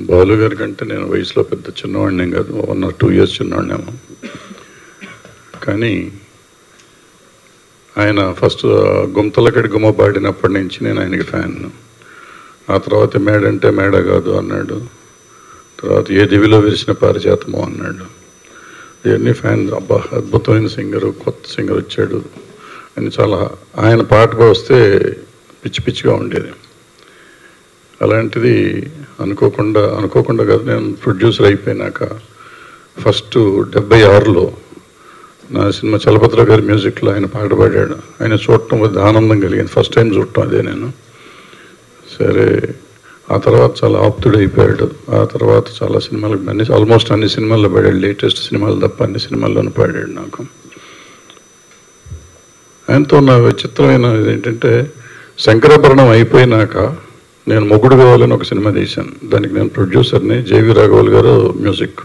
బాలు గారి కంటే నేను వయసులో పెద్ద చిన్నవాడిని కాదు వన్ ఆర్ టూ ఇయర్స్ చిన్నవాడినేమో కానీ ఆయన ఫస్ట్ గుంతలకడి గుమ్మ పాడినప్పటి నుంచి నేను ఆయనకి ఫ్యాన్ ఆ తర్వాత మేడంటే మేడ కాదు అన్నాడు తర్వాత ఏ దివిలో విరిసిన పారిజాతమో అన్నాడు ఇవన్నీ ఫ్యాన్ అబ్బా అద్భుతమైన సింగర్ కొత్త సింగర్ వచ్చాడు అని చాలా ఆయన పాట వస్తే పిచ్చి పిచ్చిగా ఉండేది అలాంటిది అనుకోకుండా అనుకోకుండా కాదు నేను ప్రొడ్యూసర్ అయిపోయినాక ఫస్ట్ డెబ్బై ఆరులో నా సినిమా చలపతిరావు గారి మ్యూజిక్లో ఆయన పాట పాడాడు ఆయన చూడటం పెద్ద ఆనందం కలిగింది ఫస్ట్ టైం చూడటం అదే నేను సరే ఆ తర్వాత చాలా ఆప్తుడు అయిపోయాడు ఆ తర్వాత చాలా సినిమాలు అన్ని ఆల్మోస్ట్ అన్ని సినిమాల్లో పాడాడు లేటెస్ట్ సినిమాలు తప్ప అన్ని సినిమాల్లోనూ పాడాడు నాకు ఆయనతో నా విచిత్రమైన ఏంటంటే శంకరాభరణం అయిపోయినాక నేను మొగుడు కావాలని ఒక సినిమా తీశాను దానికి నేను ప్రొడ్యూసర్ని జేవి రాఘవల్ గారు మ్యూజిక్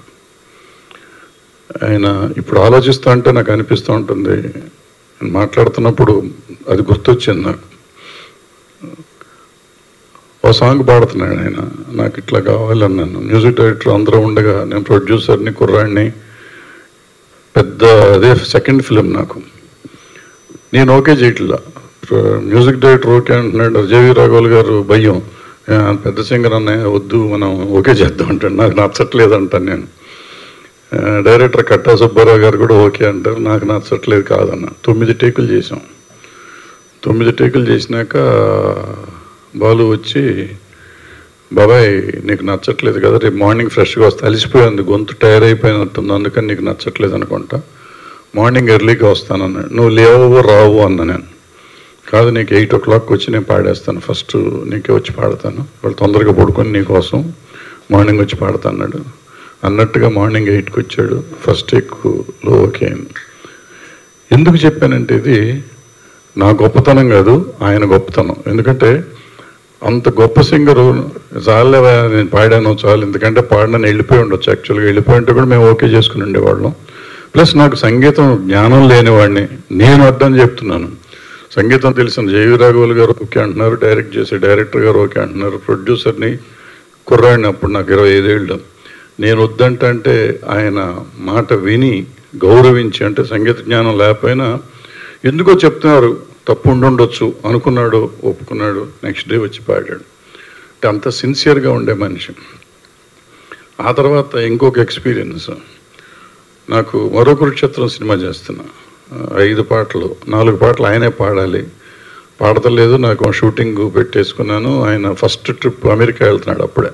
ఆయన ఇప్పుడు ఆలోచిస్తా అంటే నాకు అనిపిస్తూ ఉంటుంది నేను మాట్లాడుతున్నప్పుడు అది గుర్తొచ్చింది నాకు ఓ సాంగ్ పాడుతున్నాడు ఆయన నాకు ఇట్లా కావాలన్నాను మ్యూజిక్ డైరెక్టర్ అందరూ ఉండగా నేను ప్రొడ్యూసర్ని కుర్రాడిని పెద్ద అదే సెకండ్ ఫిలిం నాకు నేను ఓకే చేయట్లా మ్యూజిక్ డైరెక్టర్ ఓకే అంటున్నాడు జేవి రాఘవల్ గారు భయం "ఆ, పెద్ద సింగర్ అన్నయ్య వద్దు మనం ఓకే చేద్దాం అంటాడు నాకు నచ్చట్లేదు అంటాను నేను ఆ, డైరెక్టర్ కట్టా సుబ్బారావు గారు కూడా ఓకే అంటారు నాకు నచ్చట్లేదు కాదన్న తొమ్మిది టేకులు చేసాం తొమ్మిది టేకులు చేసినాక బాలు వచ్చి బాబాయ్ నీకు నచ్చట్లేదు కదా రేపు మార్నింగ్ ఫ్రెష్గా వస్తే అలిసిపోయింది గొంతు టైర్ అయిపోయినట్టుంది అందుకని నీకు నచ్చట్లేదు అనుకుంటా మార్నింగ్ ఎర్లీగా వస్తానన్నాడు నువ్వు లేవు రావు అన్న నేను కాదు నీకు ఎయిట్ ఓ క్లాక్ వచ్చి నేను పాడేస్తాను ఫస్ట్ నీకే వచ్చి పాడతాను వాళ్ళు తొందరగా పడుకొని నీకోసం మార్నింగ్ వచ్చి పాడతా అన్నాడు అన్నట్టుగా మార్నింగ్ ఎయిట్కి వచ్చాడు ఫస్ట్ టేక్లో ఓకే అయింది ఎందుకు చెప్పానంటే ఇది నా గొప్పతనం కాదు ఆయన గొప్పతనం ఎందుకంటే అంత గొప్ప సింగరు చాలే నేను పాడాను చాలు ఎందుకంటే పాడినని వెళ్ళిపోయి ఉండొచ్చు యాక్చువల్గా వెళ్ళిపోయి ఉంటే కూడా మేము ఓకే చేసుకుని ఉండేవాళ్ళం ప్లస్ నాకు సంగీతం జ్ఞానం లేనివాడిని నేను అర్థం చెప్తున్నాను సంగీతం తెలిసిన జేవి రాఘవులు గారు ఓకే అంటున్నారు డైరెక్ట్ చేసే డైరెక్టర్ గారు ఓకే అంటున్నారు ప్రొడ్యూసర్ని కుర్రాడిని అప్పుడు నాకు ఇరవై ఐదేళ్ళు నేను వద్దంటే అంటే ఆయన మాట విని గౌరవించి అంటే సంగీత జ్ఞానం లేకపోయినా ఎందుకో చెప్తున్నారు తప్పు ఉండుండొచ్చు అనుకున్నాడు ఒప్పుకున్నాడు నెక్స్ట్ డే వచ్చి పాడాడు అంటే అంత సిన్సియర్గా ఉండే మనిషి ఆ తర్వాత ఇంకొక ఎక్స్పీరియన్స్ నాకు మరో కురుక్షేత్రం సినిమా చేస్తున్నా ఆ, ఐదు పాటలు నాలుగు పాటలు ఆయనే పాడాలి పాడతలేదు నాకు షూటింగ్ పెట్టేసుకున్నాను ఆయన ఫస్ట్ ట్రిప్ అమెరికా వెళ్తున్నాడు అప్పుడే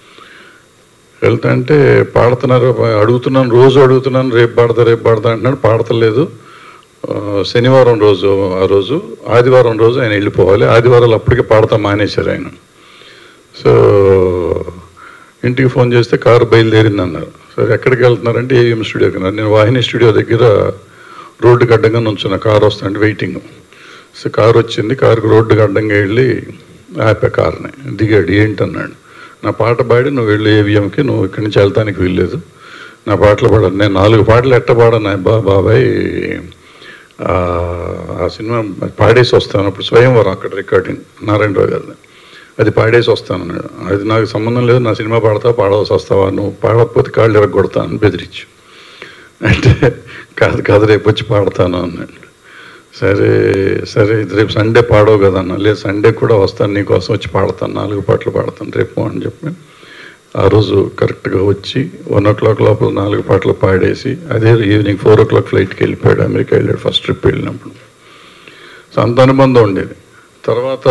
వెళ్తా అంటే పాడుతున్నారు అడుగుతున్నాను రోజు అడుగుతున్నాను రేపు పాడతా రేపు పాడతా అంటున్నాడు పాడతలేదు ఆ, శనివారం రోజు ఆ రోజు ఆదివారం రోజు ఆయన వెళ్ళిపోవాలి ఆదివారాలు అప్పటికే పాడతా మానేశారు ఆయన సో ఇంటికి ఫోన్ చేస్తే కారు బయలుదేరింది అన్నారు సరే ఎక్కడికి వెళ్తున్నారంటే ఏఎం స్టూడియోకి అన్నారు నేను వాహిని స్టూడియో దగ్గర రోడ్డుకి అడ్డంగా నుంచున్న కారు వస్తుంటే వెయిటింగ్ సో కారు వచ్చింది కారుకి రోడ్డుకి అడ్డంగా వెళ్ళి ఆపా కార్ని దిగాడు ఏంటన్నాడు నా పాట పాడి నువ్వు వెళ్ళి ఏవిఎంకి నువ్వు ఇక్కడి నుంచి వెళ్తానికి వీల్లేదు నా పాటలు పాడాను నేను నాలుగు పాటలు ఎట్ట పాడాను బా బాబాయ్ ఆ, ఆ సినిమా పాడేసి వస్తాను అప్పుడు స్వయంవరం అక్కడ రికార్డింగ్ నారాయణరావు గారిది అది పాడేసి వస్తాను అన్నాడు అది నాకు సంబంధం లేదు నా సినిమా పాడతా పాడవలసి వస్తావా నువ్వు పాడకపోతే కాళ్ళు ఎరగొడతా అని బెదిరించి అంటే కాదు కాదు రేపు వచ్చి పాడతాను అన్నాడు సరే సరే ఇది రేపు సండే పాడవు కదా అన్న లేదు సండే కూడా వస్తాను నీకోసం వచ్చి పాడతాను నాలుగు పాటలు పాడతాను రేపు అని చెప్పి ఆ రోజు కరెక్ట్గా వచ్చి వన్ ఓ క్లాక్ లోపల నాలుగు పాటలు పాడేసి అదే ఈవినింగ్ ఫోర్ ఓ క్లాక్ ఫ్లైట్కి వెళ్ళిపోయాడు అమెరికా వెళ్ళాడు ఫస్ట్ ట్రిప్ వెళ్ళినప్పుడు సో అంత అనుబంధం ఉండేది తర్వాత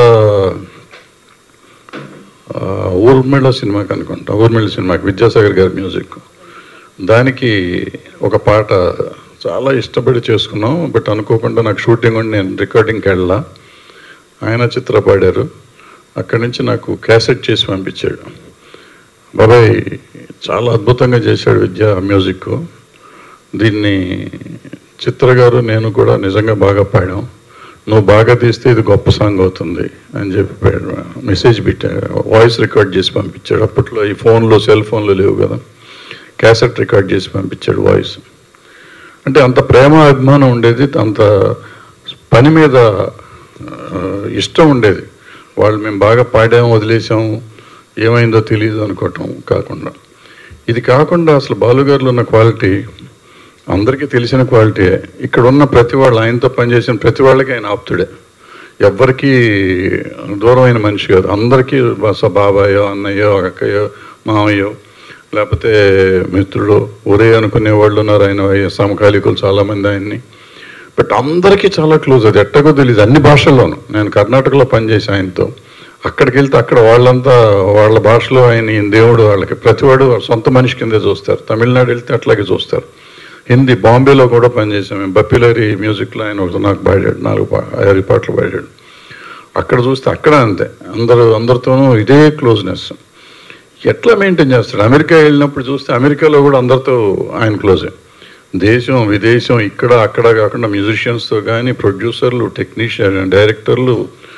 ఆ, ఊర్మిళ సినిమాకి అనుకుంటా ఊర్మిళ సినిమాకి విద్యాసాగర్ గారి మ్యూజిక్ దానికి ఒక పాట చాలా ఇష్టపడి చేసుకున్నాం బట్ అనుకోకుండా నాకు షూటింగ్ ఉండి నేను రికార్డింగ్కి వెళ్ళా ఆయన చిత్ర పాడారు అక్కడి నుంచి నాకు క్యాసెట్ చేసి పంపించాడు బాబాయ్ చాలా అద్భుతంగా చేశాడు విద్యా మ్యూజిక్ దీన్ని చిత్ర గారు నేను కూడా నిజంగా బాగా పాడాం నువ్వు బాగా తీస్తే ఇది గొప్ప సాంగ్ అవుతుంది అని చెప్పి పాడాడు. మెసేజ్ పెట్టా వాయిస్ రికార్డ్ చేసి పంపించాడు అప్పట్లో ఈ ఫోన్లో సెల్ ఫోన్లో లేవు కదా క్యాసెట్ రికార్డ్ చేసి పంపించాడు వాయిస్ అంటే అంత ప్రేమ అభిమానం ఉండేది అంత పని మీద ఆ, ఇష్టం ఉండేది వాళ్ళు మేము బాగా పాడాము వదిలేసాము ఏమైందో తెలియదు అనుకోవటం కాకుండా ఇది కాకుండా అసలు బాలుగారిలో ఉన్న క్వాలిటీ అందరికీ తెలిసిన క్వాలిటీ ఇక్కడ ఉన్న ప్రతి వాళ్ళు ఆయనతో పనిచేసిన ప్రతి వాళ్ళకి ఆయన ఆప్తుడే ఎవ్వరికీ దూరమైన మనిషి కాదు అందరికీ బస బాబాయో అన్నయ్యో అక్కయ్యో మామయ్యో లేకపోతే మిత్రుడు ఒరే అనుకునే వాళ్ళు ఉన్నారు ఆయన సమకాలీకులు చాలామంది ఆయన్ని బట్ అందరికీ చాలా క్లోజ్ అది ఎట్టగో తెలియదు అన్ని భాషల్లోనూ నేను కర్ణాటకలో పనిచేసి ఆయనతో అక్కడికి వెళ్తే అక్కడ వాళ్ళంతా వాళ్ళ భాషలో ఆయన ఈయన దేవుడు వాళ్ళకి ప్రతివాడు సొంత మనిషి కిందే చూస్తారు తమిళనాడు వెళ్తే అట్లాగే చూస్తారు హిందీ బాంబేలో కూడా పనిచేసాం మేము బప్పిలరి మ్యూజిక్లో ఆయన ఒక నాకు పాడాడు నాలుగు పా ఐదు పాటలు పాడాడు అక్కడ చూస్తే అక్కడ అంతే అందరూ అందరితోనూ ఇదే క్లోజ్నెస్ ఎట్లా మెయింటైన్ చేస్తాడు అమెరికా వెళ్ళినప్పుడు చూస్తే అమెరికాలో కూడా అందరితో ఆయన క్లోజే దేశం విదేశం ఇక్కడ అక్కడ కాకుండా మ్యూజిషియన్స్తో కానీ ప్రొడ్యూసర్లు టెక్నీషియన్ డైరెక్టర్లు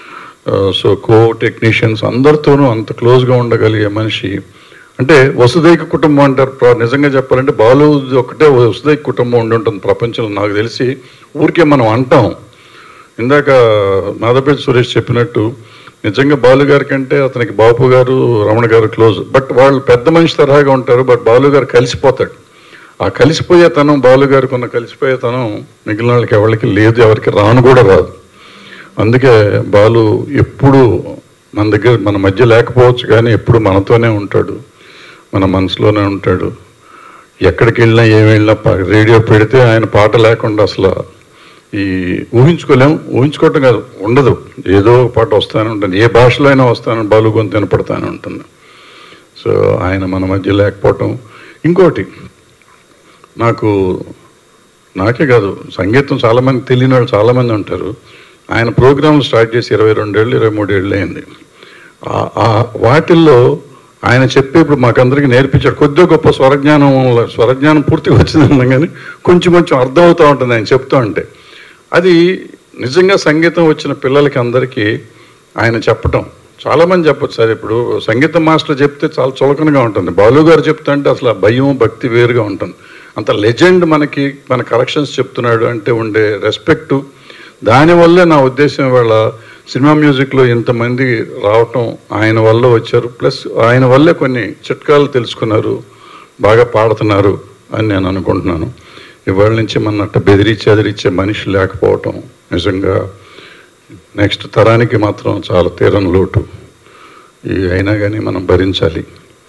సో కో టెక్నీషియన్స్ అందరితోనూ అంత క్లోజ్గా ఉండగలిగే మనిషి అంటే వసుదైక కుటుంబం అంటారు ప్ర- నిజంగా చెప్పాలంటే బాలు ఒకటే వసుదైక కుటుంబం ఉండి ఉంటుంది ప్రపంచంలో నాకు తెలిసి ఊరికే మనం అంటాం ఇందాక మాధవపేట సురేష్ చెప్పినట్టు నిజంగా బాలు గారి కంటే అతనికి బాపు గారు రమణ గారు క్లోజ్ బట్ వాళ్ళు పెద్ద మనిషి తరహాగా ఉంటారు బట్ బాలు గారు కలిసిపోతాడు ఆ కలిసిపోయే తనం బాలు గారికి ఉన్న కలిసిపోయే తనం మిగిలిన వాళ్ళకి ఎవరికి లేదు ఎవరికి రాను కూడా రాదు అందుకే బాలు ఎప్పుడు మన దగ్గర మన మధ్య లేకపోవచ్చు కానీ ఎప్పుడు మనతోనే ఉంటాడు మన మనసులోనే ఉంటాడు ఎక్కడికి వెళ్ళినా ఏమి వెళ్ళినా పా- రేడియో పెడితే ఆయన పాట లేకుండా అసలు ఈ ఊహించుకోలేం ఊహించుకోవటం కాదు ఉండదు ఏదో ఒక పాట వస్తానే ఉంటుంది ఏ భాషలో అయినా వస్తాను బాలు గొంతు వినపడతానే ఉంటుంది సో ఆయన మన మధ్య లేకపోవటం ఇంకోటి నాకు నాకే కాదు సంగీతం చాలామంది తెలియని వాళ్ళు చాలామంది ఉంటారు ఆయన ప్రోగ్రాంలు స్టార్ట్ చేసి ఇరవై రెండేళ్ళు ఇరవై మూడేళ్ళు అయింది ఆ- ఆ వాటిల్లో ఆయన చెప్పే ఇప్పుడు మాకందరికి నేర్పించాడు కొద్దిగా గొప్ప స్వరజ్ఞానం స్వరజ్ఞానం పూర్తిగా వచ్చింది కానీ కొంచెం కొంచెం అర్థం అవుతూ ఉంటుంది ఆయన చెప్తూ ఉంటే అది నిజంగా సంగీతం వచ్చిన పిల్లలకి అందరికీ ఆయన చెప్పటం చాలామంది చెప్పొచ్చు సార్ ఇప్పుడు సంగీత మాస్టర్ చెప్తే చాలా చులకనగా ఉంటుంది బాలు గారు చెప్తా అంటే అసలు ఆ భయం భక్తి వేరుగా ఉంటుంది అంత లెజెండ్ మనకి మన కరెక్షన్స్ చెప్తున్నాడు అంటే ఉండే రెస్పెక్టు దానివల్లే నా ఉద్దేశం ఇవాళ సినిమా మ్యూజిక్లో ఇంతమంది రావటం ఆయన వల్ల వచ్చారు ప్లస్ ఆయన వల్లే కొన్ని చిట్కాలు తెలుసుకున్నారు బాగా పాడుతున్నారు అని నేను అనుకుంటున్నాను ఇవాళ నుంచి మన అట్ట బెదిరించి ఎదిరించే మనిషి లేకపోవటం నిజంగా నెక్స్ట్ తరానికి మాత్రం చాలా తీరని లోటు ఈ అయినా కానీ మనం భరించాలి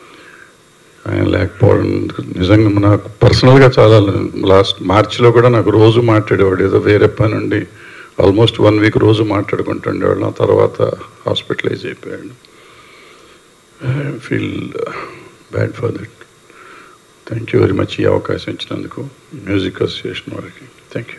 ఆయన లేకపోవడం నిజంగా నాకు పర్సనల్గా చాలా లాస్ట్ మార్చిలో కూడా నాకు రోజు మాట్లాడేవాడు ఏదో వేరే పని ఉండి ఆల్మోస్ట్ వన్ వీక్ రోజు మాట్లాడుకుంటుండేవాడు ఆ తర్వాత హాస్పిటలైజ్ అయిపోయాడు I feel bad for that thank you very much ఈ అవకాశం ఇచ్చినందుకు మ్యూజిక్ అసోసియేషన్ వారికి థ్యాంక్ యూ